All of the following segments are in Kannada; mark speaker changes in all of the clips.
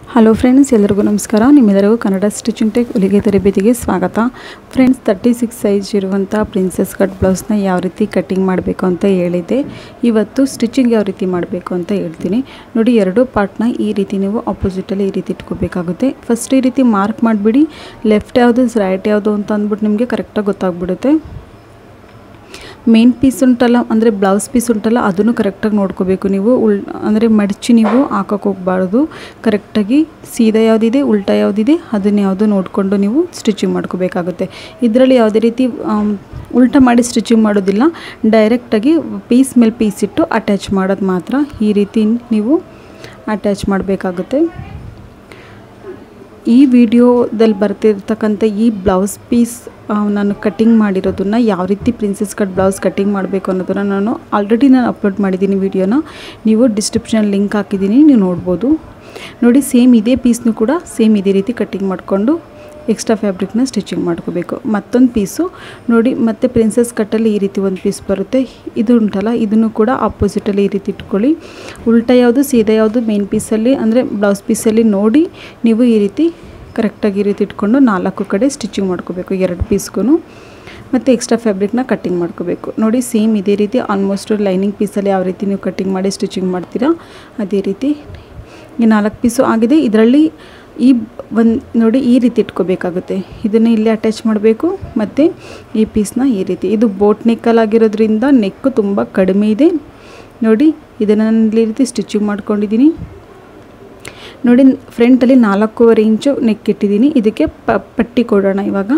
Speaker 1: ಹಲೋ ಫ್ರೆಂಡ್ಸ್ ಎಲ್ಲರಿಗೂ ನಮಸ್ಕಾರ ನಿಮ್ಮೆಲ್ಲರಿಗೂ ಕನ್ನಡ ಸ್ಟಿಚಿಂಗ್ ಟೆಕ್ ಹೊಲಿಗೆ ತರಬೇತಿಗೆ ಸ್ವಾಗತ ಫ್ರೆಂಡ್ಸ್ ತರ್ಟಿ ಸಿಕ್ಸ್ ಸೈಜ್ ಇರುವಂಥ ಪ್ರಿನ್ಸೆಸ್ ಕಟ್ ಬ್ಲೌಸ್ನ ಯಾವ ರೀತಿ ಕಟ್ಟಿಂಗ್ ಮಾಡಬೇಕು ಅಂತ ಹೇಳಿದ್ದೆ ಇವತ್ತು ಸ್ಟಿಚಿಂಗ್ ಯಾವ ರೀತಿ ಮಾಡಬೇಕು ಅಂತ ಹೇಳ್ತೀನಿ ನೋಡಿ ಎರಡು ಪಾರ್ಟ್ನ ಈ ರೀತಿ ನೀವು ಆಪೋಸಿಟಲ್ಲಿ ಈ ರೀತಿ ಇಟ್ಕೋಬೇಕಾಗುತ್ತೆ ಫಸ್ಟ್ ಈ ರೀತಿ ಮಾರ್ಕ್ ಮಾಡಿಬಿಡಿ ಲೆಫ್ಟ್ ಯಾವುದು ರೈಟ್ ಯಾವುದು ಅಂತ ಅಂದ್ಬಿಟ್ಟು ನಿಮಗೆ ಕರೆಕ್ಟಾಗಿ ಗೊತ್ತಾಗ್ಬಿಡುತ್ತೆ ಮೇನ್ ಪೀಸ್ ಉಂಟಲ್ಲ ಅಂದರೆ ಬ್ಲೌಸ್ ಪೀಸ್ ಉಂಟಲ್ಲ ಅದನ್ನು ಕರೆಕ್ಟಾಗಿ ನೋಡ್ಕೋಬೇಕು ನೀವು ಉಲ್ ಅಂದರೆ ಮಡಚಿ ನೀವು ಹಾಕೋಕೆ ಹೋಗ್ಬಾರ್ದು ಕರೆಕ್ಟಾಗಿ ಸೀದಾ ಯಾವುದಿದೆ ಉಲ್ಟಾ ಯಾವುದಿದೆ ಅದನ್ನು ಯಾವುದು ನೋಡಿಕೊಂಡು ನೀವು ಸ್ಟಿಚಿಂಗ್ ಮಾಡ್ಕೋಬೇಕಾಗುತ್ತೆ ಇದರಲ್ಲಿ ಯಾವುದೇ ರೀತಿ ಆಮ್, ಉಲ್ಟಾ ಮಾಡಿ ಸ್ಟಿಚಿಂಗ್ ಮಾಡೋದಿಲ್ಲ ಡೈರೆಕ್ಟಾಗಿ ಪೀಸ್ ಮೇಲೆ ಪೀಸ್ ಇಟ್ಟು ಅಟ್ಯಾಚ್ ಮಾಡೋದು ಮಾತ್ರ ಈ ರೀತಿ ನೀವು ಅಟ್ಯಾಚ್ ಮಾಡಬೇಕಾಗುತ್ತೆ ಈ ವಿಡಿಯೋದಲ್ಲಿ ಬರ್ತಿರ್ತಕ್ಕಂಥ ಈ ಬ್ಲೌಸ್ ಪೀಸ್ ನಾನು ಕಟ್ಟಿಂಗ್ ಮಾಡಿರೋದನ್ನು ಯಾವ ರೀತಿ ಪ್ರಿನ್ಸೆಸ್ ಕಟ್ ಬ್ಲೌಸ್ ಕಟ್ಟಿಂಗ್ ಮಾಡಬೇಕು ಅನ್ನೋದನ್ನು ನಾನು ಆಲ್ರೆಡಿ ನಾನು ಅಪ್ಲೋಡ್ ಮಾಡಿದ್ದೀನಿ ವಿಡಿಯೋನ ನೀವು ಡಿಸ್ಕ್ರಿಪ್ಷನ್ ಲಿಂಕ್ ಹಾಕಿದ್ದೀನಿ ನೀವು ನೋಡ್ಬೋದು ನೋಡಿ ಸೇಮ್ ಇದೇ ಪೀಸ್ನು ಕೂಡ ಸೇಮ್ ಇದೇ ರೀತಿ ಕಟ್ಟಿಂಗ್ ಮಾಡಿಕೊಂಡು ಎಕ್ಸ್ಟ್ರಾ ಫ್ಯಾಬ್ರಿಕ್ನ ಸ್ಟಿಚಿಂಗ್ ಮಾಡ್ಕೋಬೇಕು ಮತ್ತೊಂದು ಪೀಸು ನೋಡಿ ಮತ್ತೆ ಪ್ರಿನ್ಸೆಸ್ ಕಟ್ಟಲ್ಲಿ ಈ ರೀತಿ ಒಂದು ಪೀಸ್ ಬರುತ್ತೆ ಇದು ಉಂಟಲ್ಲ ಇದನ್ನು ಕೂಡ ಆಪೋಸಿಟಲ್ಲಿ ಈ ರೀತಿ ಇಟ್ಕೊಳ್ಳಿ ಉಲ್ಟಾ ಯಾವುದು ಸೀದಾ ಯಾವುದು ಮೇನ್ ಪೀಸಲ್ಲಿ ಅಂದರೆ ಬ್ಲೌಸ್ ಪೀಸಲ್ಲಿ ನೋಡಿ ನೀವು ಈ ರೀತಿ ಕರೆಕ್ಟಾಗಿ ಈ ರೀತಿ ಇಟ್ಕೊಂಡು ನಾಲ್ಕು ಕಡೆ ಸ್ಟಿಚಿಂಗ್ ಮಾಡ್ಕೋಬೇಕು ಎರಡು ಪೀಸ್ಗೂ ಮತ್ತು ಎಕ್ಸ್ಟ್ರಾ ಫ್ಯಾಬ್ರಿಕ್ನ ಕಟ್ಟಿಂಗ್ ಮಾಡ್ಕೋಬೇಕು ನೋಡಿ ಸೇಮ್ ಇದೇ ರೀತಿ ಆಲ್ಮೋಸ್ಟ್ ಲೈನಿಂಗ್ ಪೀಸಲ್ಲಿ ಯಾವ ರೀತಿ ನೀವು ಕಟ್ಟಿಂಗ್ ಮಾಡಿ ಸ್ಟಿಚಿಂಗ್ ಮಾಡ್ತೀರಾ ಅದೇ ರೀತಿ ಈ ನಾಲ್ಕು ಪೀಸು ಆಗಿದೆ ಇದರಲ್ಲಿ ಈ ಒಂದು ನೋಡಿ ಈ ರೀತಿ ಇಟ್ಕೋಬೇಕಾಗುತ್ತೆ ಇದನ್ನು ಇಲ್ಲಿ ಅಟ್ಯಾಚ್ ಮಾಡಬೇಕು ಮತ್ತು ಈ ಪೀಸ್ನ ಈ ರೀತಿ ಇದು ಬೋಟ್ ನೆಕ್ಕಲಾಗಿರೋದ್ರಿಂದ ನೆಕ್ಕು ತುಂಬ ಕಡಿಮೆ ಇದೆ ನೋಡಿ ಇದನ್ನು ನಾನು ಇಲ್ಲಿ ಈ ರೀತಿ ಸ್ಟಿಚಿಂಗ್ ಮಾಡ್ಕೊಂಡಿದ್ದೀನಿ ನೋಡಿ ಫ್ರಂಟಲ್ಲಿ ನಾಲ್ಕೂವರೆ ಇಂಚು ನೆಕ್ ಇಟ್ಟಿದ್ದೀನಿ ಇದಕ್ಕೆ ಪ ಪಟ್ಟಿ ಕೊಡೋಣ ಇವಾಗ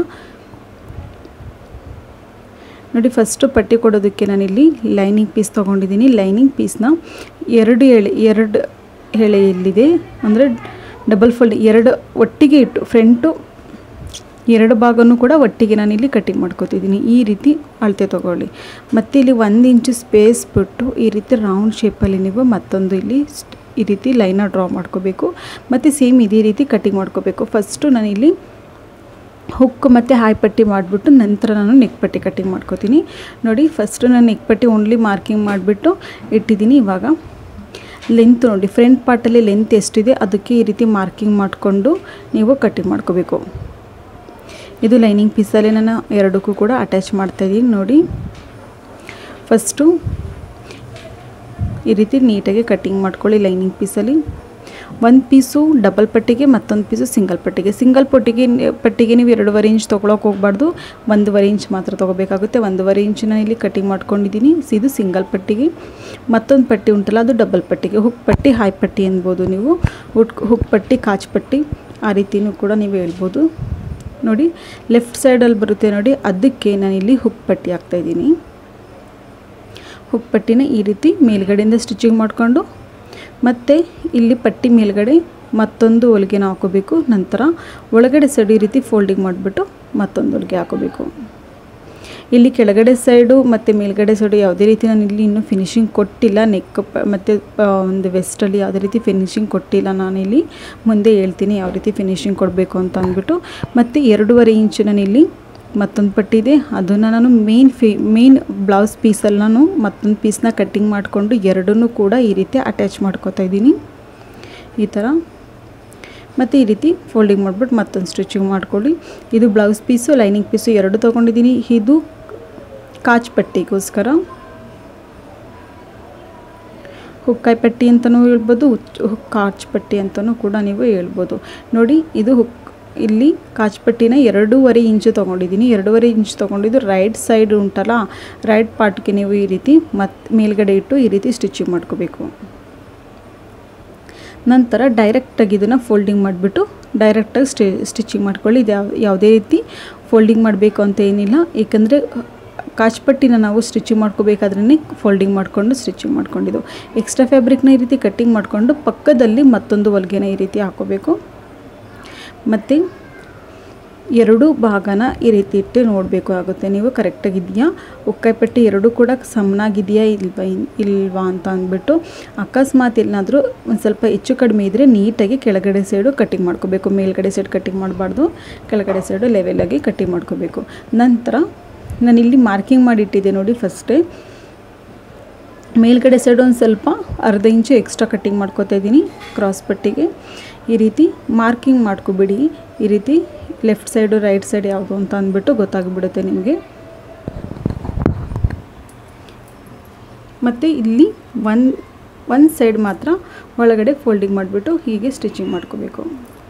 Speaker 1: ನೋಡಿ ಫಸ್ಟು ಪಟ್ಟಿ ಕೊಡೋದಕ್ಕೆ ನಾನಿಲ್ಲಿ ಲೈನಿಂಗ್ ಪೀಸ್ ತೊಗೊಂಡಿದ್ದೀನಿ ಲೈನಿಂಗ್ ಪೀಸ್ನ ಎರಡು ಎಳೆ ಎರಡು ಎಳೆ ಎಲ್ಲಿದೆ ಅಂದರೆ ಡಬಲ್ ಫೋಲ್ಡ್ ಎರಡು ಒಟ್ಟಿಗೆ ಇಟ್ಟು ಫ್ರಂಟು ಎರಡು ಭಾಗನೂ ಕೂಡ ಒಟ್ಟಿಗೆ ನಾನಿಲ್ಲಿ ಕಟ್ಟಿಂಗ್ ಮಾಡ್ಕೊತಿದ್ದೀನಿ ಈ ರೀತಿ ಅಳತೆ ತೊಗೊಳ್ಳಿ ಮತ್ತು ಇಲ್ಲಿ ಒಂದು ಇಂಚು ಸ್ಪೇಸ್ ಬಿಟ್ಟು ಈ ರೀತಿ ರೌಂಡ್ ಶೇಪಲ್ಲಿ ನೀವು ಮತ್ತೊಂದು ಇಲ್ಲಿ ಸ್ಟ್- ಈ ರೀತಿ ಲೈನ ಡ್ರಾ ಮಾಡ್ಕೋಬೇಕು ಮತ್ತು ಸೇಮ್ ಇದೇ ರೀತಿ ಕಟ್ಟಿಂಗ್ ಮಾಡ್ಕೋಬೇಕು ಫಸ್ಟು ನಾನಿಲ್ಲಿ ಹುಕ್ ಮತ್ತು ಹಾಯ್ ಪಟ್ಟಿ ಮಾಡಿಬಿಟ್ಟು ನಂತರ ನಾನು ನೆಕ್ ಪಟ್ಟಿ ಕಟ್ಟಿಂಗ್ ಮಾಡ್ಕೋತೀನಿ ನೋಡಿ ಫಸ್ಟು ನಾನು ನೆಕ್ ಪಟ್ಟಿ ಓನ್ಲಿ ಮಾರ್ಕಿಂಗ್ ಮಾಡಿಬಿಟ್ಟು ಇಟ್ಟಿದ್ದೀನಿ ಇವಾಗ ಲೆಂತ್ ನೋಡಿ ಫ್ರಂಟ್ ಪಾರ್ಟಲ್ಲಿ ಲೆಂತ್ ಎಷ್ಟಿದೆ ಅದಕ್ಕೆ ಈ ರೀತಿ ಮಾರ್ಕಿಂಗ್ ಮಾಡಿಕೊಂಡು ನೀವು ಕಟ್ಟಿಂಗ್ ಮಾಡ್ಕೋಬೇಕು ಇದು ಲೈನಿಂಗ್ ಪೀಸಲ್ಲಿ ನಾನು ಎರಡಕ್ಕೂ ಕೂಡ ಅಟ್ಯಾಚ್ ಮಾಡ್ತಾಯಿದ್ದೀನಿ ನೋಡಿ ಫಸ್ಟು ಈ ರೀತಿ ನೀಟಾಗಿ ಕಟ್ಟಿಂಗ್ ಮಾಡ್ಕೊಳ್ಳಿ ಲೈನಿಂಗ್ ಪೀಸಲ್ಲಿ ಒಂದು ಪೀಸು ಡಬಲ್ ಪಟ್ಟಿಗೆ ಮತ್ತೊಂದು ಪೀಸು ಸಿಂಗಲ್ ಪಟ್ಟಿಗೆ ಸಿಂಗಲ್ ಪಟ್ಟಿಗೆ ಪಟ್ಟಿಗೆ ನೀವು ಎರಡೂವರೆ ಇಂಚ್ ತೊಗೊಳಕ್ಕೆ ಹೋಗ್ಬಾರ್ದು ಒಂದೂವರೆ ಇಂಚ್ ಮಾತ್ರ ತೊಗೋಬೇಕಾಗುತ್ತೆ ಒಂದೂವರೆ ಇಂಚ್ ನಾನು ಇಲ್ಲಿ ಕಟ್ಟಿಂಗ್ ಮಾಡ್ಕೊಂಡಿದ್ದೀನಿ ಇದು ಸಿಂಗಲ್ ಪಟ್ಟಿಗೆ ಮತ್ತೊಂದು ಪಟ್ಟಿ ಉಂಟಲ್ಲ ಅದು ಡಬಲ್ ಪಟ್ಟಿಗೆ ಹುಕ್ ಪಟ್ಟಿ ಹಾಯ್ ಪಟ್ಟಿ ಅನ್ಬೋದು ನೀವು ಹುಕ್ ಹುಕ್ ಪಟ್ಟಿ ಕಾಚ್ ಪಟ್ಟಿ ಆ ರೀತಿನೂ ಕೂಡ ನೀವು ಹೇಳ್ಬೋದು ನೋಡಿ ಲೆಫ್ಟ್ ಸೈಡಲ್ಲಿ ಬರುತ್ತೆ ನೋಡಿ ಅದಕ್ಕೆ ನಾನಿಲ್ಲಿ ಹುಕ್ ಪಟ್ಟಿ ಹಾಕ್ತಾಯಿದ್ದೀನಿ ಹುಕ್ ಪಟ್ಟಿನ ಈ ರೀತಿ ಮೇಲ್ಗಡೆಯಿಂದ ಸ್ಟಿಚಿಂಗ್ ಮಾಡಿಕೊಂಡು ಮತ್ತು ಇಲ್ಲಿ ಪಟ್ಟಿ ಮೇಲ್ಗಡೆ ಮತ್ತೊಂದು ಹೊಲಿಗೆನ ಹಾಕೋಬೇಕು ನಂತರ ಒಳಗಡೆ ಸೈಡ್ ಈ ರೀತಿ ಫೋಲ್ಡಿಂಗ್ ಮಾಡಿಬಿಟ್ಟು ಮತ್ತೊಂದು ಹೊಲಿಗೆ ಹಾಕೋಬೇಕು ಇಲ್ಲಿ ಕೆಳಗಡೆ ಸೈಡು ಮತ್ತು ಮೇಲ್ಗಡೆ ಸೈಡು ಯಾವುದೇ ರೀತಿ ನಾನು ಇಲ್ಲಿ ಇನ್ನೂ ಫಿನಿಶಿಂಗ್ ಕೊಟ್ಟಿಲ್ಲ ನೆಕ್ ಮತ್ತು ಒಂದು ವೆಸ್ಟಲ್ಲಿ ಯಾವುದೇ ರೀತಿ ಫಿನಿಶಿಂಗ್ ಕೊಟ್ಟಿಲ್ಲ ನಾನಿಲ್ಲಿ ಮುಂದೆ ಹೇಳ್ತೀನಿ ಯಾವ ರೀತಿ ಫಿನಿಶಿಂಗ್ ಕೊಡಬೇಕು ಅಂತ ಅಂದ್ಬಿಟ್ಟು ಮತ್ತು ಎರಡೂವರೆ ಇಂಚು ನಾನಿಲ್ಲಿ ಮತ್ತೊಂದು ಪಟ್ಟಿದೆ ಅದನ್ನು ನಾನು ಮೇನ್ ಫಿ ಮೇನ್ ಬ್ಲೌಸ್ ಪೀಸಲ್ಲಿ ನಾನು ಮತ್ತೊಂದು ಪೀಸ್ನ ಕಟ್ಟಿಂಗ್ ಮಾಡಿಕೊಂಡು ಎರಡನ್ನೂ ಕೂಡ ಈ ರೀತಿ ಅಟ್ಯಾಚ್ ಮಾಡ್ಕೋತಾ ಇದ್ದೀನಿ ಈ ಥರ ಮತ್ತು ಈ ರೀತಿ ಫೋಲ್ಡಿಂಗ್ ಮಾಡಿಬಿಟ್ಟು ಮತ್ತೊಂದು ಸ್ಟಿಚಿಂಗ್ ಮಾಡ್ಕೊಳ್ಳಿ ಇದು ಬ್ಲೌಸ್ ಪೀಸು ಲೈನಿಂಗ್ ಪೀಸು ಎರಡು ತೊಗೊಂಡಿದ್ದೀನಿ ಇದು ಕಾಚ್ ಪಟ್ಟಿಗೋಸ್ಕರ ಹುಕ್ಕಾಯಿ ಪಟ್ಟಿ ಅಂತಲೂ ಹೇಳ್ಬೋದು ಹುಚ್- ಹುಕ್ ಕಾಚ್ ಪಟ್ಟಿ ಅಂತಲೂ ಕೂಡ ನೀವು ಹೇಳ್ಬೋದು ನೋಡಿ ಇದು ಹುಕ್ ಇಲ್ಲಿ ಕಾಚ್ ಪಟ್ಟಿನ ಎರಡೂವರೆ ಇಂಚು ತೊಗೊಂಡಿದ್ದೀನಿ ಎರಡೂವರೆ ಇಂಚ್ ತೊಗೊಂಡಿದ್ದು ರೈಟ್ ಸೈಡ್ ಉಂಟಲ್ಲ ರೈಟ್ ಪಾರ್ಟ್ಗೆ ನೀವು ಈ ರೀತಿ ಮತ್ತು ಮೇಲ್ಗಡೆ ಇಟ್ಟು ಈ ರೀತಿ ಸ್ಟಿಚಿಂಗ್ ಮಾಡ್ಕೋಬೇಕು ನಂತರ ಡೈರೆಕ್ಟಾಗಿ ಇದನ್ನು ಫೋಲ್ಡಿಂಗ್ ಮಾಡಿಬಿಟ್ಟು ಡೈರೆಕ್ಟಾಗಿ ಸ್ಟಿ ಸ್ಟಿಚಿಂಗ್ ಮಾಡ್ಕೊಳ್ಳಿ ಇದು ಯಾವ ಯಾವುದೇ ರೀತಿ ಫೋಲ್ಡಿಂಗ್ ಮಾಡಬೇಕು ಅಂತ ಏನಿಲ್ಲ ಏಕೆಂದರೆ ಕಾಚ್ಪಟ್ಟಿನ ನಾವು ಸ್ಟಿಚಿಂಗ್ ಮಾಡ್ಕೋಬೇಕಾದ್ರೇ ಫೋಲ್ಡಿಂಗ್ ಮಾಡಿಕೊಂಡು ಸ್ಟಿಚಿಂಗ್ ಮಾಡ್ಕೊಂಡಿದ್ದು ಎಕ್ಸ್ಟ್ರಾ ಫ್ಯಾಬ್ರಿಕ್ನ ಈ ರೀತಿ ಕಟ್ಟಿಂಗ್ ಮಾಡಿಕೊಂಡು ಪಕ್ಕದಲ್ಲಿ ಮತ್ತೊಂದು ಹೊಲಿಗೆನ ಈ ರೀತಿ ಹಾಕೋಬೇಕು ಮತ್ತು ಎರಡೂ ಭಾಗನ ಈ ರೀತಿ ಇಟ್ಟು ನೋಡಬೇಕು ಆಗುತ್ತೆ ನೀವು ಕರೆಕ್ಟಾಗಿದೆಯಾ ಉಕ್ಕಾಯಿ ಪಟ್ಟಿ ಎರಡೂ ಕೂಡ ಸಮನಾಗಿದೆಯಾ ಇಲ್ವಾ ಇಲ್ವಾ ಅಂತ ಅಂದ್ಬಿಟ್ಟು ಅಕಸ್ಮಾತ್ ಏನಾದರೂ ಒಂದು ಸ್ವಲ್ಪ ಹೆಚ್ಚು ಕಡಿಮೆ ಇದ್ದರೆ ನೀಟಾಗಿ ಕೆಳಗಡೆ ಸೈಡು ಕಟ್ಟಿಂಗ್ ಮಾಡ್ಕೋಬೇಕು ಮೇಲ್ಗಡೆ ಸೈಡ್ ಕಟ್ಟಿಂಗ್ ಮಾಡಬಾರ್ದು ಕೆಳಗಡೆ ಸೈಡು ಲೆವೆಲಾಗಿ ಕಟ್ಟಿಂಗ್ ಮಾಡ್ಕೋಬೇಕು ನಂತರ ನಾನಿಲ್ಲಿ ಮಾರ್ಕಿಂಗ್ ಮಾಡಿಟ್ಟಿದ್ದೆ ನೋಡಿ ಫಸ್ಟೇ ಮೇಲ್ಗಡೆ ಸೈಡ್ ಒಂದು ಸ್ವಲ್ಪ ಅರ್ಧ ಇಂಚು ಎಕ್ಸ್ಟ್ರಾ ಕಟ್ಟಿಂಗ್ ಮಾಡ್ಕೋತಾ ಇದ್ದೀನಿ ಕ್ರಾಸ್ ಪಟ್ಟಿಗೆ ಈ ರೀತಿ ಮಾರ್ಕಿಂಗ್ ಮಾಡ್ಕೊಬಿಡಿ ಈ ರೀತಿ ಲೆಫ್ಟ್ ಸೈಡು ರೈಟ್ ಸೈಡ್ ಯಾವುದು ಅಂತ ಅಂದ್ಬಿಟ್ಟು ಗೊತ್ತಾಗ್ಬಿಡುತ್ತೆ ನಿಮಗೆ ಮತ್ತು ಇಲ್ಲಿ ಒನ್ ಒಂದು ಸೈಡ್ ಮಾತ್ರ ಒಳಗಡೆ ಫೋಲ್ಡಿಂಗ್ ಮಾಡಿಬಿಟ್ಟು ಹೀಗೆ ಸ್ಟಿಚಿಂಗ್ ಮಾಡ್ಕೋಬೇಕು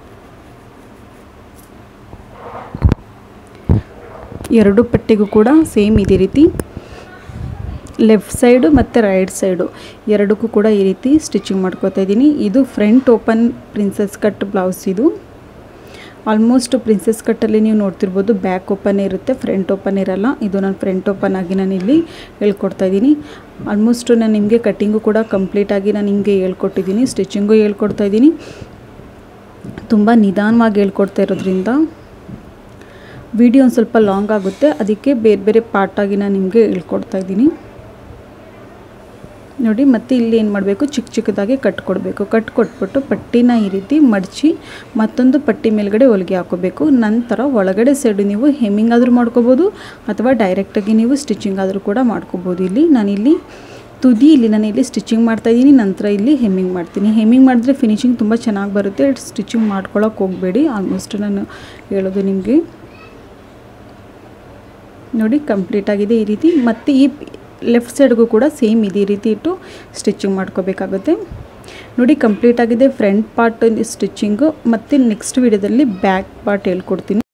Speaker 1: ಎರಡು ಪಟ್ಟಿಗೂ ಕೂಡ ಸೇಮ್ ಇದೇ ರೀತಿ ಲೆಫ್ಟ್ ಸೈಡು ಮತ್ತು ರೈಟ್ ಸೈಡು ಎರಡಕ್ಕೂ ಕೂಡ ಈ ರೀತಿ ಸ್ಟಿಚಿಂಗ್ ಮಾಡ್ಕೋತಾ ಇದ್ದೀನಿ ಇದು front open princess cut blouse ಇದು ಆಲ್ಮೋಸ್ಟ್ ಪ್ರಿನ್ಸಸ್ ಕಟ್ಟಲ್ಲಿ ನೀವು ನೋಡ್ತಿರ್ಬೋದು ಬ್ಯಾಕ್ ಓಪನ್ ಇರುತ್ತೆ ಫ್ರಂಟ್ ಓಪನ್ ಇರಲ್ಲ ಇದು ನಾನು ಫ್ರಂಟ್ ಓಪನ್ ಆಗಿ ನಾನು ಇಲ್ಲಿ ಹೇಳ್ಕೊಡ್ತಾ ಇದ್ದೀನಿ ಆಲ್ಮೋಸ್ಟ್ ನಾನು ನಿಮಗೆ ಕಟ್ಟಿಂಗು ಕೂಡ ಕಂಪ್ಲೀಟಾಗಿ ನಾನು ನಿಮಗೆ ಹೇಳ್ಕೊಟ್ಟಿದ್ದೀನಿ ಸ್ಟಿಚಿಂಗು ಹೇಳ್ಕೊಡ್ತಾ ಇದ್ದೀನಿ ತುಂಬ ನಿಧಾನವಾಗಿ ಹೇಳ್ಕೊಡ್ತಾ ಇರೋದ್ರಿಂದ ವಿಡಿಯೋ ಒಂದು ಸ್ವಲ್ಪ ಲಾಂಗ್ ಆಗುತ್ತೆ ಅದಕ್ಕೆ ಬೇರೆ ಬೇರೆ ಪಾರ್ಟಾಗಿ ನಾನು ನಿಮಗೆ ಹೇಳ್ಕೊಡ್ತಾ ಇದ್ದೀನಿ ನೋಡಿ ಮತ್ತೆ ಇಲ್ಲಿ ಏನು ಮಾಡಬೇಕು ಚಿಕ್ಕ ಚಿಕ್ಕದಾಗಿ ಕಟ್ ಕೊಡಬೇಕು ಕಟ್ ಕೊಟ್ಬಿಟ್ಟು ಪಟ್ಟಿನ ಈ ರೀತಿ ಮಡಚಿ ಮತ್ತೊಂದು ಪಟ್ಟಿ ಮೇಲ್ಗಡೆ ಹೊಲಿಗೆ ಹಾಕೋಬೇಕು ನಂತರ ಒಳಗಡೆ ಸೈಡು ನೀವು ಹೆಮ್ಮಿಂಗ್ ಆದರೂ ಮಾಡ್ಕೋಬೋದು ಅಥವಾ ಡೈರೆಕ್ಟಾಗಿ ನೀವು ಸ್ಟಿಚಿಂಗ್ ಆದರೂ ಕೂಡ ಮಾಡ್ಕೋಬೋದು ಇಲ್ಲಿ ನಾನಿಲ್ಲಿ ತುದಿ ಇಲ್ಲಿ ನಾನು ಇಲ್ಲಿ ಸ್ಟಿಚಿಂಗ್ ಮಾಡ್ತಾಯಿದ್ದೀನಿ ನಂತರ ಇಲ್ಲಿ ಹೆಮ್ಮಿಂಗ್ ಮಾಡ್ತೀನಿ ಹೆಮ್ಮಿಂಗ್ ಮಾಡಿದ್ರೆ ಫಿನಿಶಿಂಗ್ ತುಂಬ ಚೆನ್ನಾಗಿ ಬರುತ್ತೆ ಸ್ಟಿಚಿಂಗ್ ಮಾಡ್ಕೊಳ್ಳೋಕೆ ಹೋಗಬೇಡಿ ಆಲ್ಮೋಸ್ಟ್ ನಾನು ಹೇಳೋದು ನಿಮಗೆ ನೋಡಿ ಕಂಪ್ಲೀಟ್ ಆಗಿದೆ ಈ ರೀತಿ ಮತ್ತು ಈ ಲೆಫ್ಟ್ ಸೈಡ್ಗೂ ಕೂಡ ಸೇಮ್ ಇದೇ ರೀತಿ ಇಟ್ಟು ಸ್ಟಿಚಿಂಗ್ ಮಾಡ್ಕೋಬೇಕಾಗುತ್ತೆ ನೋಡಿ ಕಂಪ್ಲೀಟ್ ಆಗಿದೆ ಫ್ರಂಟ್ ಪಾರ್ಟ್ ಸ್ಟಿಚಿಂಗು ಮತ್ತು ನೆಕ್ಸ್ಟ್ ವಿಡಿಯೋದಲ್ಲಿ ಬ್ಯಾಕ್ ಪಾರ್ಟ್ ಹೇಳ್ಕೊಡ್ತೀನಿ